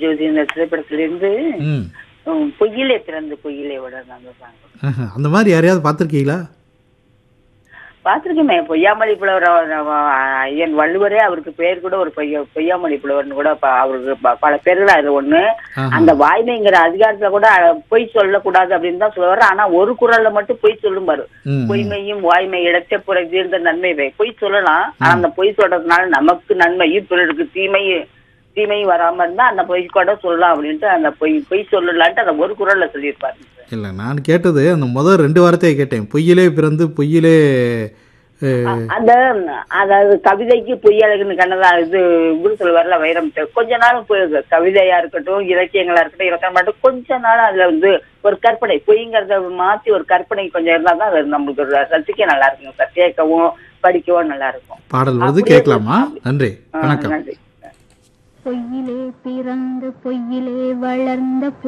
ஜோதி இந்த திரைப்படத்திலிருந்து ம் உம், பொய்யிலே பிறந்து பொய்யிலே விட அந்த சாங் ஆஹா. அந்த மாதிரி யாரையாவது பார்த்துருக்கீங்களா பார்த்துருக்கேமே பொய்யாமொழி புலவர் அவர், அவ- ஐயன் வள்ளுவரே அவருக்கு பேர் கூட ஒரு பொய்ய பொய்யாமொழி புலவர்னு கூட ப- அவருக்கு ப- பல பேர்கள் அது ஒண்ணு ஆஹா. அந்த வாய்மைங்கிற அதிகாரத்துல கூட அஹ், பொய் சொல்லக்கூடாது அப்படின்னு தான் சொல்லுவாரு ஆனா ஒரு குரல்ல மட்டும் பொய் சொல்லும் பாரு ம் பொய்மையும் வாய்மை இடத்தை புற தீர்ந்த நன்மை வை பொய் சொல்லலாம் ஆனா அந்த பொய் சொல்றதுனால நமக்கு நன்மையும் பிறருக்கு தீமையும் தீமையும் வராம இருந்தா அந்த பொய் கூட சொல்லலாம் அப்படின்ட்டு அந்த பொய் பொய் சொல்லலான்ட்டு அந்த ஒரு குரல்ல சொல்லியிருப்பாரு இல்லை நான் கேட்டது அந்த முதல் ரெண்டு வார்த்தையை கேட்டேன் பொய்யிலே பிறந்து பொய்யிலே அஹ், அந்த அதாவது கவிதைக்கு பொய்யழகுன்னு கண்ணதா இது குரு சொல்லுவார்ல வைரம் கொஞ்ச நாள் பொய் கவிதையா இருக்கட்டும் இலக்கியங்களா இருக்கட்டும் இலக்கணம் மட்டும் கொஞ்ச நாள் அதுல வந்து ஒரு கற்பனை பொய்ங்கிறத மாத்தி ஒரு கற்பனை கொஞ்சம் இருந்தா தான் அது நம்மளுக்கு ஒரு ரசிக்க நல்லா இருக்குங்க சார் கேட்கவும் படிக்கவும் நல்லா இருக்கும் பாடல் வருது அப்படியே கேட்கலாமா நன்றி ஆ, வணக்கம் நன்றி பொய்யிலே பிறந்து பொய்யிலே வளர்ந்த